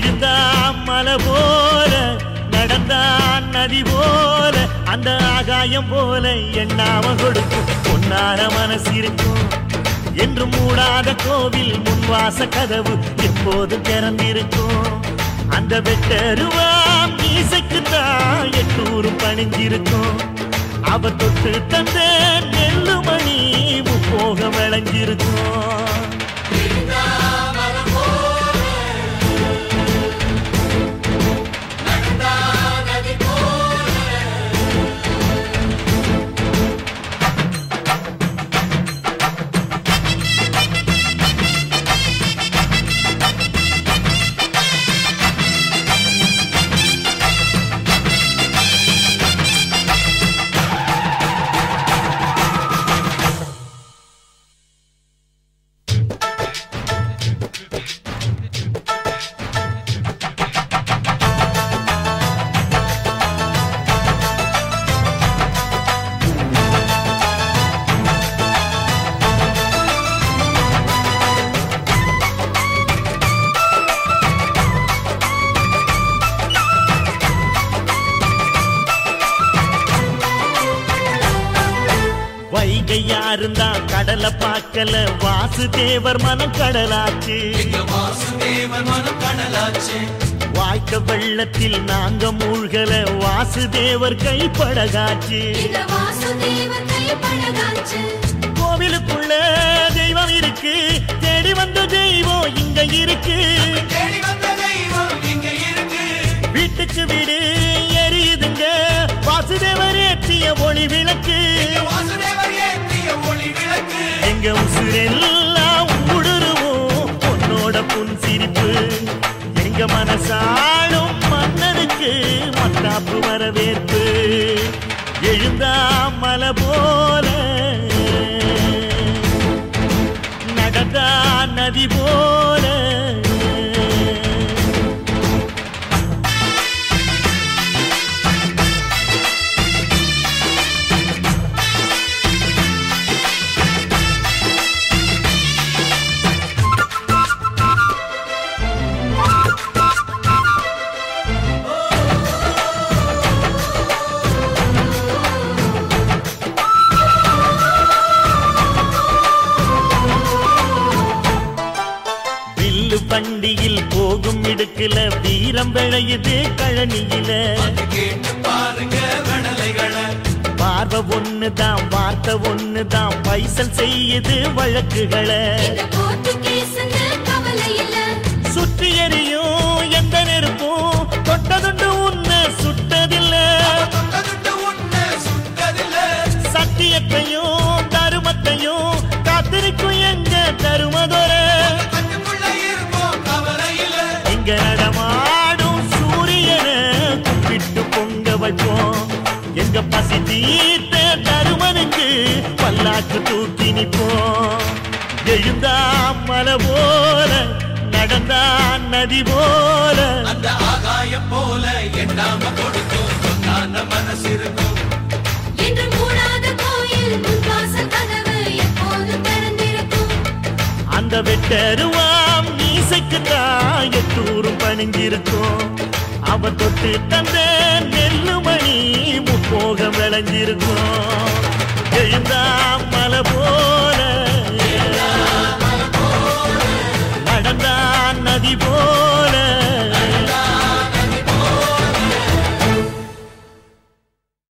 எழுந்தா மலை போல நடந்தான் நதி போல அந்த ஆகாயம் போல எண்ணாம கொடுக்கும் பொன்னார மனசு இருக்கும் என்று மூடாத கோவில் முன்வாச கதவு எப்போது திறந்திருக்கும் அந்த வெட்டருவாம் மீசைக்குத்தான் எட்டூரும் பணிஞ்சிருக்கும் அவ தொட்டு தந்த நெல்லுமணி முப்போக விளைஞ்சிருக்கும் வைகை யாருந்தா கடலை பார்க்கல வாசுதேவர் மனம் கடலாச்சு எங்க வாசுதேவன் மனம் கடலாச்சு வாய்க்க வெள்ளத்தில் நாங்க மூழ்கல வாசுதேவர் கைப்படகாச்சு இந்த வாசுதேவன் கைப்பழகாச்சு கோவிலுக்குள்ள தெய்வம் இருக்கு தேடி வந்த தெய்வம் இங்க இருக்கு தேடி வந்த தெய்வம் இங்க இருக்கு வீட்டுக்கு வீடு எரியுதுங்க வாசுதேவர் ஏற்றிய ஒளி விளக்கு எங்க வாசுதேவர் ஏற்றிய ஒளி விளக்கு எங்க உசுரெல்லாம் ஊடுருவோம் உன்னோட புன் சிரிப்பு எங்க மனசாளும் மன்னனுக்கு மத்தாப்பு வரவேற்பு எழுந்தா மலை போல நடந்தா நதி போல வில்லு வண்டியில் போகும் இடுக்குல வீரம் விளையுது கழனியில அது கேட்டு பாருங்க கடலைகளை பார்வை ஒண்ணுதான் வார்த்தை ஒண்ணுதான் பைசல் செய்யுது வழக்குகளை இந்த கோர்ட்டு கேஸ்னு கவலை இல்ல சுற்றி எரியும் எந்த நெருப்பும் தொட்டதுண்டு உன்னை சுட்டதில்ல தொட்டதுட்டு உன்னை சுட்டதில்ல சத்தியத்தையும் தருமத்தையும் காத்திருக்கும் எங்க தருமதொர கண்ணுக்குள்ள இருப்போம் கவலை இல்ல இங்க நடமாடும் சூரியனை கும்பிட்டு பொங்க வைப்போம் எங்க பசி தீர்த்த தருமனுக்கு பல்லாக்கு தூக்கி நிப்போம் எழுந்தா மலை போல நடந்தா நதி போல அந்த ஆகாயம் போல எண்ணாம கொடுக்கும் பொன்னான மனசு இருக்கும் என்று மூடாத கோயில் முன்வாசல் கதவு எப்போதும் திறந்திருக்கும் அந்த வெட்டருவாம் மீசைக்குத்தான் எட்டூரும் பணிஞ்சிருக்கும் அவ தொட்டு தந்த நெல்லுமணி முப்போகம் விளைஞ்சிருக்கும் எழுந்தா மலை போல